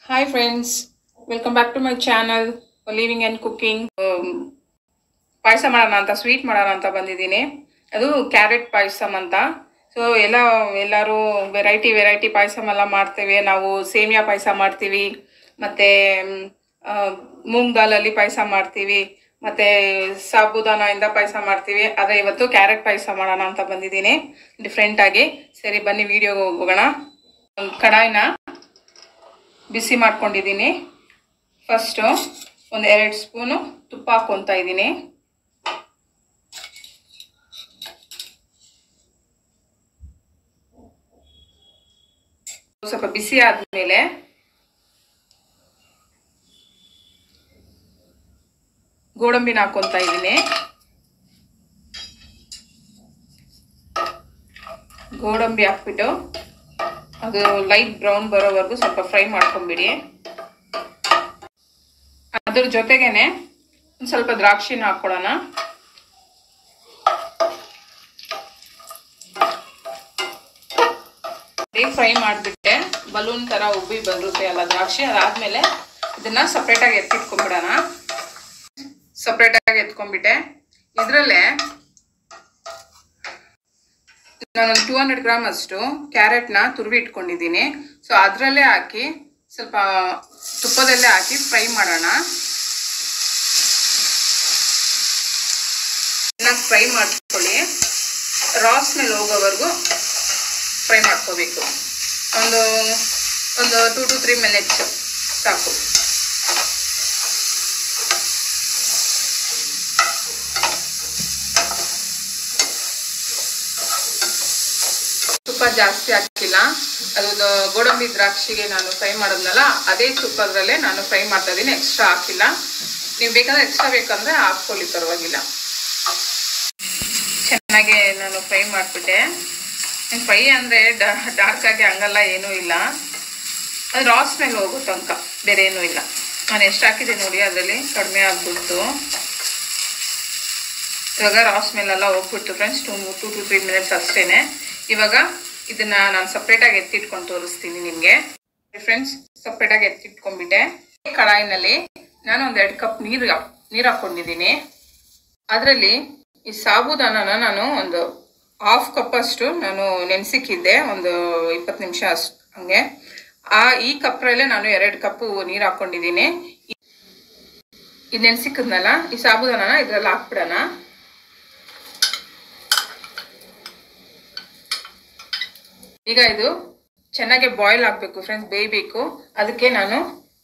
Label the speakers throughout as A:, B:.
A: hi friends welcome back to my channel living and cooking ಪಾಯಸ ಮಾಡೋಣ ಅಂತ sweet ಮಾಡೋಣ ಅಂತ ಬಂದಿದ್ದೀನಿ ಅದು ಕ್ಯಾರೆಟ್ ಪಾಯಸಮ್ ಅಂತ ಸೊ ಎಲ್ಲ ಎಲ್ಲರೂ ವೆರೈಟಿ ವೆರೈಟಿ ಪಾಯಸಮ್ ಎಲ್ಲ ಮಾಡ್ತೇವೆ ನಾವು ಸೇಮಿಯಾ ಪಾಯಸ ಮಾಡ್ತೀವಿ ಮತ್ತು ಮೂಂಗ್ ದಾಲಲ್ಲಿ ಪಾಯಸ ಮಾಡ್ತೀವಿ ಮತ್ತು ಸಾಬುದಾನದಿಂದ ಪಾಯಸ ಮಾಡ್ತೀವಿ ಆದರೆ ಇವತ್ತು ಕ್ಯಾರೆಟ್ ಪಾಯಸ ಮಾಡೋಣ ಅಂತ ಬಂದಿದ್ದೀನಿ ಡಿಫ್ರೆಂಟಾಗಿ ಸರಿ ಬನ್ನಿ ವಿಡಿಯೋಗೆ ಹೋಗೋಣ ಒಂದು ಕಡಾಯಿನ ಬಿಸಿ ಮಾಡ್ಕೊಂಡಿದ್ದೀನಿ ಫಸ್ಟು ಒಂದು ಎರಡು ಸ್ಪೂನು ತುಪ್ಪ ಹಾಕ್ಕೊತಾ ಇದ್ದೀನಿ ಸ್ವಲ್ಪ ಬಿಸಿ ಆದಮೇಲೆ ಗೋಡಂಬಿನ ಹಾಕ್ಕೊತಾ ಇದ್ದೀನಿ ಗೋಡಂಬಿ ಹಾಕ್ಬಿಟ್ಟು ಅದು ಲೈಟ್ ಬ್ರೌನ್ ಬರೋವರೆಗೂ ಸ್ವಲ್ಪ ಫ್ರೈ ಮಾಡ್ಕೊಂಬಿಡಿ ಅದ್ರ ಜೊತೆಗೇನೆ ಒಂದು ಸ್ವಲ್ಪ ದ್ರಾಕ್ಷಿನ ಹಾಕ್ಕೊಳೋಣ ಫ್ರೈ ಮಾಡಿಬಿಟ್ಟೆ ಬಲೂನ್ ಥರ ಉಬ್ಬಿ ಬರುತ್ತೆ ಅಲ್ಲ ದ್ರಾಕ್ಷಿ ಅದಾದಮೇಲೆ ಇದನ್ನ ಸಪ್ರೇಟಾಗಿ ಎತ್ತಿಟ್ಕೊಂಡ್ಬಿಡೋಣ ಸಪ್ರೇಟಾಗಿ ಎತ್ಕೊಂಡ್ಬಿಟ್ಟೆ ಇದರಲ್ಲೇ ನಾನೊಂದು ಟೂ ಹಂಡ್ರೆಡ್ ಗ್ರಾಮ್ ಅಷ್ಟು ಕ್ಯಾರೆಟ್ನ ತುರುವಿ ಇಟ್ಕೊಂಡಿದ್ದೀನಿ ಸೊ ಅದರಲ್ಲೇ ಹಾಕಿ ಸ್ವಲ್ಪ ತುಪ್ಪದಲ್ಲೇ ಹಾಕಿ ಫ್ರೈ ಮಾಡೋಣ ಚೆನ್ನಾಗಿ ಫ್ರೈ ಮಾಡ್ಕೊಳ್ಳಿ ರಾ ಸ್ಮೆಲ್ ಹೋಗೋವರೆಗೂ ಫ್ರೈ ಮಾಡ್ಕೋಬೇಕು ಒಂದು ಒಂದು ಟೂ ಟು ತ್ರೀ ಮಿನಿಟ್ಸ್ ಸಾಕು ತುಪ್ಪ ಜಾಸ್ತಿ ಹಾಕಿಲ್ಲ ಅದು ಗೋಡಂಬಿ ದ್ರಾಕ್ಷಿಗೆ ನಾನು ಫ್ರೈ ಮಾಡೋದ್ನಲ್ಲ ಅದೇ ತುಪ್ಪದ್ರಲ್ಲೇ ನಾನು ಫ್ರೈ ಮಾಡ್ತಾ ಇದ್ದೀನಿ ಎಕ್ಸ್ಟ್ರಾ ಹಾಕಿಲ್ಲ ನೀವು ಬೇಕಾದ್ರೆ ಎಕ್ಸ್ಟ್ರಾ ಬೇಕಂದ್ರೆ ಹಾಕ್ಕೊಳ್ಳಿ ಪರವಾಗಿಲ್ಲ ಚೆನ್ನಾಗಿ ನಾನು ಫ್ರೈ ಮಾಡಿಬಿಟ್ಟೆ ಫ್ರೈ ಅಂದರೆ ಡಾರ್ಕ್ ಆಗಿ ಹಂಗಲ್ಲ ಏನೂ ಇಲ್ಲ ಅದು ರಾ ಸ್ಮೆಲ್ ಹೋಗೋ ತನಕ ಬೇರೆ ಏನೂ ಇಲ್ಲ ನಾನು ಎಷ್ಟು ಹಾಕಿದೆ ನೋಡಿ ಅದರಲ್ಲಿ ಕಡಿಮೆ ಆಗ್ಬಿಡ್ತು ಇವಾಗ ರಾ ಸ್ಮೆಲ್ ಎಲ್ಲ ಹೋಗ್ಬಿಟ್ಟು friends two two to three minutes ಅಷ್ಟೇ ಇವಾಗ ಇದನ್ನ ನಾನು ಸಪ್ರೇಟಾಗಿ ಎತ್ತಿಟ್ಕೊಂಡು ತೋರಿಸ್ತೀನಿ ನಿಮಗೆ ಫ್ರೆಂಡ್ಸ್ ಸಪ್ರೇಟಾಗಿ ಎತ್ತಿಟ್ಕೊಂಡ್ಬಿಟ್ಟೆ ಕಡಾಯಿನಲ್ಲಿ ನಾನು ಒಂದು ಎರಡು ಕಪ್ ನೀರು ನೀರು ಹಾಕ್ಕೊಂಡಿದ್ದೀನಿ ಅದರಲ್ಲಿ ಈ ಸಾಬುದಾನನ ನಾನು ಒಂದು ಹಾಫ್ ಕಪ್ ಅಷ್ಟು ನಾನು ನೆನೆಸಿಕ್ಕಿದ್ದೆ ಒಂದು ಇಪ್ಪತ್ತು ನಿಮಿಷ ಅಷ್ಟು ಹಂಗೆ ಆ ಈ ಕಪ್ರಲ್ಲೇ ನಾನು ಎರಡು ಕಪ್ಪು ನೀರು ಹಾಕ್ಕೊಂಡಿದ್ದೀನಿ ಇದು ನೆನೆಸಿಕ್ಕದ್ನಲ್ಲ ಈ ಸಾಬುದಾನನ ಇದ್ರಲ್ಲಿ ಹಾಕ್ಬಿಡೋಣ ಈಗ ಇದು ಚೆನ್ನಾಗಿ ಬಾಯ್ಲ್ ಆಗಬೇಕು ಫ್ರೆಂಡ್ಸ್ ಬೇಯಬೇಕು ಅದಕ್ಕೆ ನಾನು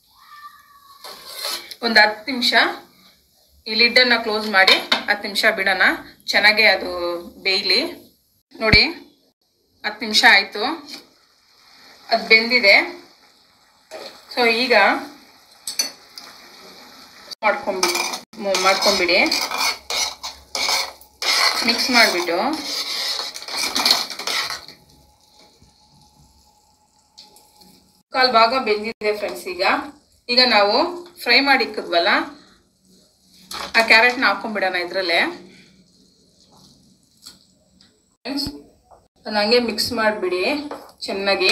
A: ಒಂದು ಹತ್ತು ನಿಮಿಷ ಈ ಲಿಡ್ಡನ್ನು ಕ್ಲೋಸ್ ಮಾಡಿ ಹತ್ತು ನಿಮಿಷ ಬಿಡೋಣ ಚೆನ್ನಾಗೆ ಅದು ಬೇಯಲಿ ನೋಡಿ ಹತ್ತು ನಿಮಿಷ ಆಯಿತು ಅದು ಬೆಂದಿದೆ ಸೊ ಈಗ ಮಾಡ್ಕೊಂಬಿ ಮಾಡ್ಕೊಂಬಿಡಿ ಮಿಕ್ಸ್ ಮಾಡಿಬಿಟ್ಟು ಕಾಲು ಭಾಗ ಬೆಂದಿದೆ ಫ್ರೆಂಡ್ಸ್ ಈಗ ಈಗ ನಾವು ಫ್ರೈ ಮಾಡಿ ಇಕ್ಕಿದ್ವಲ್ಲ ಆ ಕ್ಯಾರೆಟ್ನ ಹಾಕೊಂಡ್ಬಿಡೋಣ ಇದರಲ್ಲೇ ಫ್ರೆಂಡ್ಸ್ ಅದನ್ನ ಹಂಗೆ ಮಿಕ್ಸ್ ಮಾಡಿಬಿಡಿ ಚೆನ್ನಾಗಿ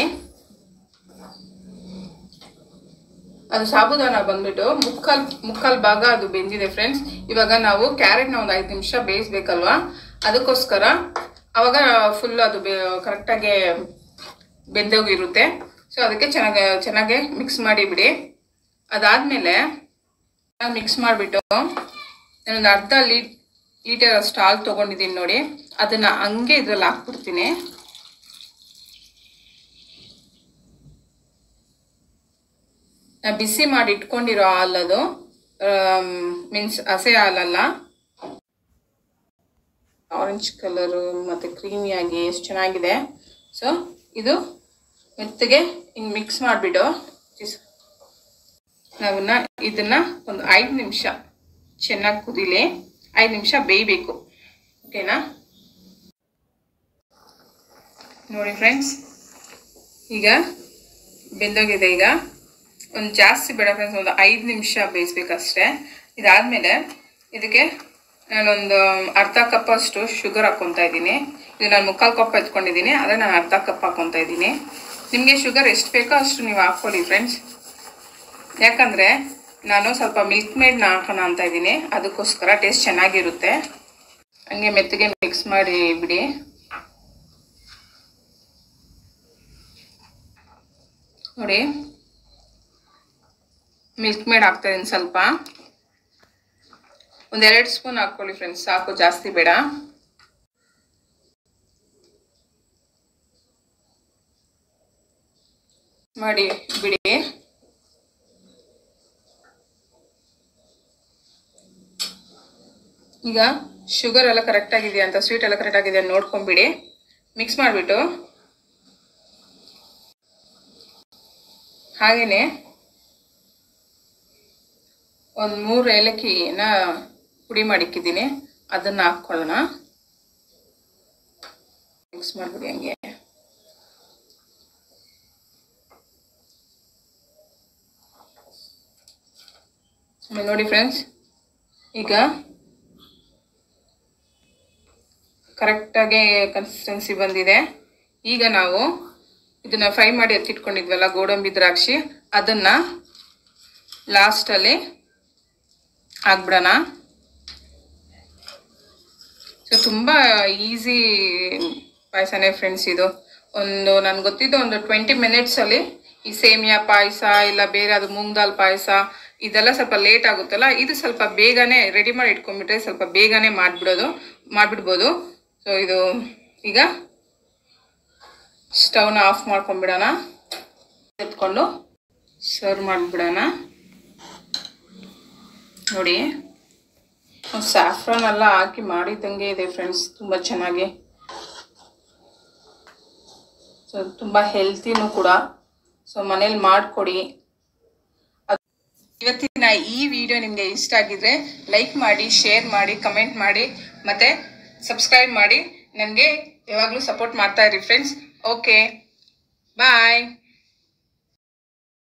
A: ಅದು ಸಾಬುದಾನ ಬಂದ್ಬಿಟ್ಟು ಮುಕ್ಕಾಲ್ ಮುಕ್ಕಾಲ್ ಭಾಗ ಅದು ಬೆಂದಿದೆ ಫ್ರೆಂಡ್ಸ್ ಇವಾಗ ನಾವು ಕ್ಯಾರೆಟ್ನ ಒಂದು ಐದು ನಿಮಿಷ ಬೇಯಿಸ್ಬೇಕಲ್ವಾ ಅದಕ್ಕೋಸ್ಕರ ಅವಾಗ ಫುಲ್ ಅದು ಕರೆಕ್ಟಾಗಿ ಬೆಂದೋಗಿರುತ್ತೆ ಸೊ ಅದಕ್ಕೆ ಚೆನ್ನಾಗಿ ಚೆನ್ನಾಗಿ ಮಿಕ್ಸ್ ಮಾಡಿಬಿಡಿ ಅದಾದಮೇಲೆ ಮಿಕ್ಸ್ ಮಾಡಿಬಿಟ್ಟು ನಾನೊಂದು ಅರ್ಧ ಲೀ ಲೀಟರ್ ಅಷ್ಟು ಹಾಲು ತೊಗೊಂಡಿದ್ದೀನಿ ನೋಡಿ ಅದನ್ನು ಹಂಗೆ ಇದ್ರಲ್ಲಿ ಹಾಕ್ಬಿಡ್ತೀನಿ ನಾ ಬಿಸಿ ಮಾಡಿ ಇಟ್ಕೊಂಡಿರೋ ಹಾಲದು ಮೀನ್ಸ್ ಹಸೆ ಹಾಲಲ್ಲ ಆರೆಂಜ್ ಕಲರು ಮತ್ತು ಕ್ರೀಮಿಯಾಗಿ ಎಷ್ಟು ಚೆನ್ನಾಗಿದೆ ಸೊ ಇದು ಮೆತ್ತಗೆ ಹಿಂಗೆ ಮಿಕ್ಸ್ ಮಾಡಿಬಿಟ್ಟು ನಾವನ್ನ ಇದನ್ನ ಒಂದು ಐದು ನಿಮಿಷ ಚೆನ್ನಾಗಿ ಕುದಿಲಿ ಐದು ನಿಮಿಷ ಬೇಯಬೇಕು ಓಕೆನಾ ನೋಡಿ ಫ್ರೆಂಡ್ಸ್ ಈಗ ಬೆಂದೋಗಿದೆ ಈಗ ಒಂದು ಜಾಸ್ತಿ ಬೇಡ ಫ್ರೆಂಡ್ಸ್ ಒಂದು ಐದು ನಿಮಿಷ ಬೇಯಿಸ್ಬೇಕಷ್ಟೇ ಇದಾದಮೇಲೆ ಇದಕ್ಕೆ ನಾನೊಂದು ಅರ್ಧ ಕಪ್ ಅಷ್ಟು ಶುಗರ್ ಹಾಕ್ಕೊತಾ ಇದ್ದೀನಿ ಇದು ನಾನು ಮುಕ್ಕಾಲು ಕಪ್ ಎತ್ಕೊಂಡಿದ್ದೀನಿ ಆದರೆ ನಾನು ಅರ್ಧ ಕಪ್ ಹಾಕ್ಕೊತಾ ಇದ್ದೀನಿ ನಿಮಗೆ ಶುಗರ್ ಎಷ್ಟು ಬೇಕೋ ಅಷ್ಟು ನೀವು ಹಾಕ್ಕೊಳ್ಳಿ ಫ್ರೆಂಡ್ಸ್ ಯಾಕಂದರೆ ನಾನು ಸ್ವಲ್ಪ ಮಿಲ್ಕ್ ಮೇಡ್ನ ಹಾಕೋಣ ಅಂತ ಇದ್ದೀನಿ ಅದಕ್ಕೋಸ್ಕರ ಟೇಸ್ಟ್ ಚೆನ್ನಾಗಿರುತ್ತೆ ಹಂಗೆ ಮೆತ್ತಗೆ ಮಿಕ್ಸ್ ಮಾಡಿ ಬಿಡಿ ನೋಡಿ ಮಿಲ್ಕ್ ಮೇಡ್ ಹಾಕ್ತಾ ಇದೀನಿ ಸ್ವಲ್ಪ ಒಂದೆರಡು ಸ್ಪೂನ್ ಹಾಕ್ಕೊಳ್ಳಿ ಫ್ರೆಂಡ್ಸ್ ಸಾಕು ಜಾಸ್ತಿ ಬೇಡ ಮಾಡಿ ಬಿಡಿ ಈಗ ಶುಗರ್ ಎಲ್ಲ ಕರೆಕ್ಟ್ ಆಗಿದೆಯಾ ಅಂತ ಸ್ವೀಟ್ ಎಲ್ಲ ಕರೆಕ್ಟ್ ಆಗಿದೆಯಾ ನೋಡ್ಕೊಂಬಿಡಿ ಮಿಕ್ಸ್ ಮಾಡಿಬಿಟ್ಟು ಹಾಗೆಯೇ ಒಂದು ಮೂರು ಏಲಕ್ಕಿನ ಪುಡಿ ಮಾಡಿಕ್ಕಿದ್ದೀನಿ ಅದನ್ನು ಹಾಕ್ಕೊಳ್ಳೋಣ ಮಿಕ್ಸ್ ಮಾಡಿಬಿಡಿ ಹಂಗೆ ಆಮೇಲೆ ನೋಡಿ ಫ್ರೆಂಡ್ಸ್ ಈಗ ಕರೆಕ್ಟಾಗಿ ಕನ್ಸಿಸ್ಟೆನ್ಸಿ ಬಂದಿದೆ ಈಗ ನಾವು ಇದನ್ನು ಫ್ರೈ ಮಾಡಿ ಎತ್ತಿಟ್ಕೊಂಡಿದ್ವಲ್ಲ ಗೋಡಂಬಿ ದ್ರಾಕ್ಷಿ ಅದನ್ನು ಲಾಸ್ಟಲ್ಲಿ ಹಾಕ್ಬಿಡೋಣ ಸೊ ತುಂಬ ಈಸಿ ಪಾಯಸನೇ ಫ್ರೆಂಡ್ಸ್ ಇದು ಒಂದು ನನ್ಗೆ ಗೊತ್ತಿದ್ದು ಒಂದು ಟ್ವೆಂಟಿ ಮಿನಿಟ್ಸಲ್ಲಿ ಈ ಸೇಮಿಯಾ ಪಾಯಸ ಇಲ್ಲ ಬೇರೆ ಅದು ಮೂಂಗ್ ದಾಲ್ ಪಾಯಸ ಇದೆಲ್ಲ ಸ್ವಲ್ಪ ಲೇಟ್ ಆಗುತ್ತಲ್ಲ ಇದು ಸ್ವಲ್ಪ ಬೇಗನೆ ರೆಡಿ ಮಾಡಿ ಇಟ್ಕೊಂಡ್ಬಿಟ್ರೆ ಸ್ವಲ್ಪ ಬೇಗನೆ ಮಾಡಿಬಿಡೋದು ಮಾಡಿಬಿಡ್ಬೋದು ಸೊ ಇದು ಈಗ ಸ್ಟವ್ನ ಆಫ್ ಮಾಡ್ಕೊಂಡ್ಬಿಡೋಣ ಎತ್ಕೊಂಡು ಸರ್ವ್ ಮಾಡಿಬಿಡೋಣ ನೋಡಿ ಸ್ಯಾಫ್ರಾನ್ ಎಲ್ಲ ಹಾಕಿ ಮಾಡಿದಂಗೆ ಇದೆ ಫ್ರೆಂಡ್ಸ್ ತುಂಬ ಚೆನ್ನಾಗಿ ಸೊ ತುಂಬ ಹೆಲ್ತಿನೂ ಕೂಡ ಸೊ ಮನೇಲಿ ಮಾಡಿಕೊಡಿ ಇವತ್ತಿನ ಈ ವಿಡಿಯೋ ನಿಮಗೆ ಇಷ್ಟ ಆಗಿದ್ರೆ ಲೈಕ್ ಮಾಡಿ ಶೇರ್ ಮಾಡಿ ಕಮೆಂಟ್ ಮಾಡಿ ಮತ್ತು ಸಬ್ಸ್ಕ್ರೈಬ್ ಮಾಡಿ ನನಗೆ ಯಾವಾಗಲೂ ಸಪೋರ್ಟ್ ಮಾಡ್ತಾ ಇರಿ ಫ್ರೆಂಡ್ಸ್ ಓಕೆ ಬಾಯ್